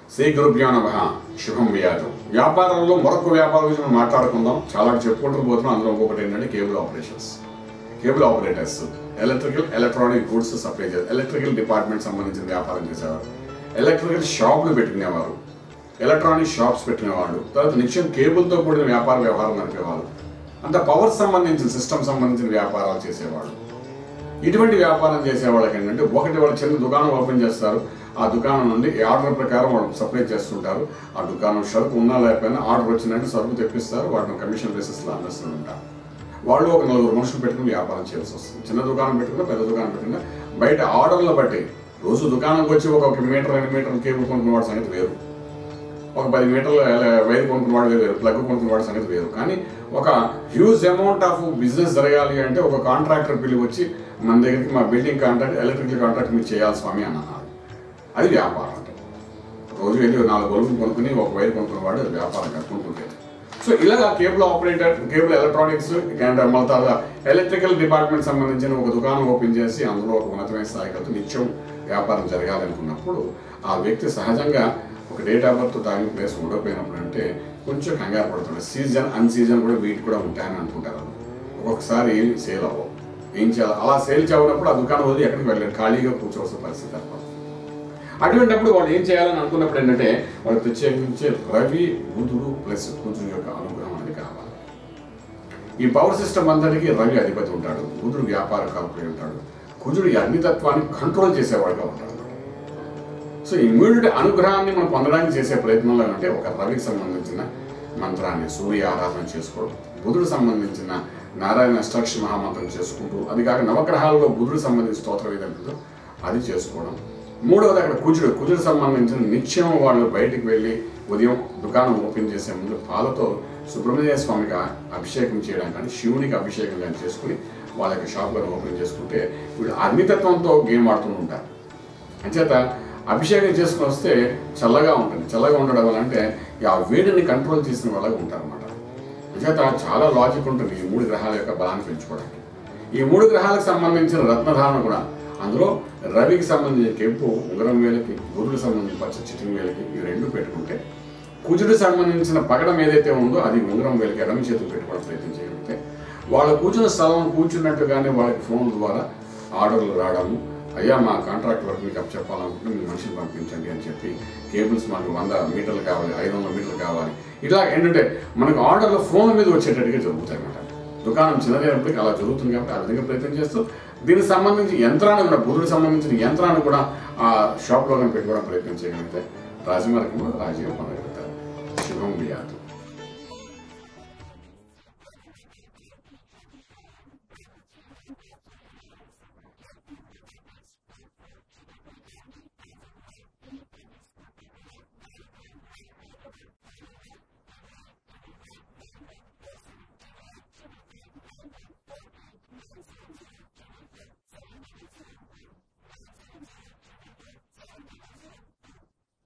శ్రీ గురుభ్యో నమ శుభం వ్యాధు వ్యాపారంలో మరొక వ్యాపారం గురించి మనం మాట్లాడుకుందాం చాలా చెప్పుకుంటూ పోతున్నాం అందులో ఇంకొకటి ఏంటంటే cable operations cable operators electrical electronic goods supply చేస్తారు ఎలక్ట్రికల్ డిపార్ట్మెంట్ సంబంధించిన వ్యాపారం చేసేవారు ఎలక్ట్రికల్ షాపులు పెట్టుకునేవారు ఎలక్ట్రానిక్ షాప్స్ పెట్టినవాళ్ళు తర్వాత నిత్యం కేబుల్తో కూడిన వ్యాపార వ్యవహారం నడిపేవాళ్ళు అంత పవర్ సంబంధించిన సిస్టమ్ సంబంధించిన వ్యాపారాలు చేసేవాళ్ళు ఇటువంటి వ్యాపారం చేసే వాళ్ళకి ఏంటంటే ఒకటి వాళ్ళు చిన్న దుకాణం ఓపెన్ చేస్తారు ఆ దుకాణం నుండి ఈ ఆర్డర్ ప్రకారం వాళ్ళు సప్లై చేస్తుంటారు ఆ దుకాణం సరుకు ఉన్నా లేకపోయినా ఆర్డర్ వచ్చినట్టు సరుకు తెప్పిస్తారు వాటిని కమిషన్ బేసిస్లో అందిస్తూ ఉంటారు వాళ్ళు ఒక నలుగురు మనుషులు పెట్టుకుని వ్యాపారం చేయాల్సి వస్తుంది చిన్న దుకాణం పెట్టుకున్నా పెద్ద దుకాణం పెట్టుకున్నా బయట ఆర్డర్లు బట్టి రోజు దుకాణంకి వచ్చి ఒక మీటర్ రెండు మీటర్ల కేబుల్ కొనుక్కున్న వాడి సంగతి వేరు ఒక పది మీటర్ల వైర్ కొనుక్కున్న వాడు వేరు ప్లగ్ కొనుక్కున్న వాడి సంగతి వేరు కానీ ఒక హ్యూజ్ అమౌంట్ ఆఫ్ బిజినెస్ జరగాలి అంటే ఒక కాంట్రాక్టర్ పిల్లి వచ్చి మన దగ్గరికి మా బిల్డింగ్ కాంట్రాక్ట్ ఎలక్ట్రికల్ కాంట్రాక్ట్ మీరు చేయాలి స్వామి అని అన్నారు అది వ్యాపారం అంటే రోజు వెళ్ళి నాలుగు బల్బులు కొనుక్కుని ఒక వైర్ కొనుక్కున్న వాడు అది వ్యాపారం కట్టుకుంటుంటే సో ఇలాగా cable operator cable electronics and మన తర్వాత ఎలక్ట్రికల్ డిపార్ట్మెంట్ సంబంధించిన ఒక దుకాణం ఓపెన్ చేసి అందులో ఒక ఉన్నతమైన స్థాయికి నిత్యం వ్యాపారం జరగాలనుకున్నప్పుడు ఆ వ్యక్తి సహజంగా ఒక డేట్ ఆఫ్ బర్త్ తాగిన ప్లేస్ ఉండకపోయినప్పుడు అంటే కొంచెం కంగారు పడుతుండే సీజన్ అన్ సీజన్ కూడా వీటి కూడా ఉంటాయని అనుకుంటారు ఒక్కొక్కసారి సేల్ అవ్వవు ఏం చేయాలి అలా సేల్ చేయనప్పుడు ఆ దుకాణం వదిలి ఎక్కడికి వెళ్ళారు ఖాళీగా కూర్చోవలసిన పరిస్థితి తప్ప అటువంటిప్పుడు వాళ్ళు ఏం చేయాలని అనుకున్నప్పుడు ఏంటంటే వాళ్ళు ప్రత్యేకించి రవి బుధుడు ప్లస్ కుజుడు యొక్క అనుగ్రహం అనేది కావాలి ఈ పవర్ సిస్టమ్ అంతటికి రవి అధిపతి ఉంటాడు బుధుడు వ్యాపార కాల్పై ఉంటాడు కుజుడు ఈ అగ్నితత్వాన్ని కంట్రోల్ చేసేవాడుగా ఉంటాడు సో ఇమ్యూనిటీ అనుగ్రహాన్ని మనం పొందడానికి చేసే ప్రయత్నంలో అంటే ఒక రవికి సంబంధించిన మంత్రాన్ని సూర్య ఆరాధన చేసుకోవడం బుధుడు సంబంధించిన నారాయణ అష్టాక్షి మహామంత్రం చేసుకుంటూ అది కాక నవగ్రహాలలో బుధుడు సంబంధించిన స్తోత్రం ఏదంటుందో అది చేసుకోవడం మూడవది అక్కడ కుజుడు కుజుడు సంబంధించిన నిత్యం వాళ్ళు బయటికి వెళ్ళి ఉదయం దుకాణం ఓపెన్ చేసే ముందు పాలతో సుబ్రహ్మణ్య స్వామికి అభిషేకం చేయడం కానీ శివునికి అభిషేకం కానీ చేసుకుని వాళ్ళ యొక్క షాప్ కానీ ఓపెన్ చేసుకుంటే వీళ్ళు అగ్నితత్వంతో గేమ్ ఆడుతూ ఉంటారు అంచేత అభిషేకం చేసుకుని వస్తే చల్లగా ఉంటుంది చల్లగా ఉండడం వల్ల అంటే ఆ వేడిని కంట్రోల్ చేసిన వాళ్ళగా ఉంటారు అనమాట అంచేత చాలా లాజిక్ ఉంటుంది ఈ మూడు గ్రహాల యొక్క బలాన్ని పెంచుకోవడానికి ఈ మూడు గ్రహాలకు సంబంధించిన రత్నధారణ కూడా అందులో రవికి సంబంధించిన కెంపు ఉంగరం వేలకి బుధుడికి సంబంధించిన పచ్చ చిటింగ్ వేలకి ఈ రెండు పెట్టుకుంటే కుజుడికి సంబంధించిన పగడం ఏదైతే ఉందో అది ఉంగరం వేలకి ఎడమ చేతులు పెట్టుకోవడం ప్రయత్నం చేయగలిగితే వాళ్ళు కూర్చున్న స్థలం కూర్చున్నట్టుగానే వాళ్ళకి ఫోన్ ద్వారా ఆర్డర్లు రావడము అయ్యా మా కాంట్రాక్ట్ వర్క్ మీకు అప్ చెప్పాలనుకుంటే మీ మనిషిని పంపించండి అని చెప్పి కేబుల్స్ మాకు వంద మీటర్లు కావాలి ఐదు వందల మీటర్లు కావాలి ఇలా ఏంటంటే మనకు ఆర్డర్లు ఫోన్ మీద వచ్చేటట్టుగా జరుగుతాయి అన్నమాట దుకాణం చిన్నదైనప్పటికీ అలా జరుగుతుంది కాబట్టి ఆ విధంగా ప్రయత్నం చేస్తూ దీనికి సంబంధించి యంత్రాన్ని కూడా బుధుడికి సంబంధించిన యంత్రాన్ని కూడా ఆ షాప్లో కానీ పెట్టుకోవడం ప్రయత్నం చేయగలిగితే రాజమార్గంలో రాజీవ్ పొందగలుగుతారు శుభం వ్యాధు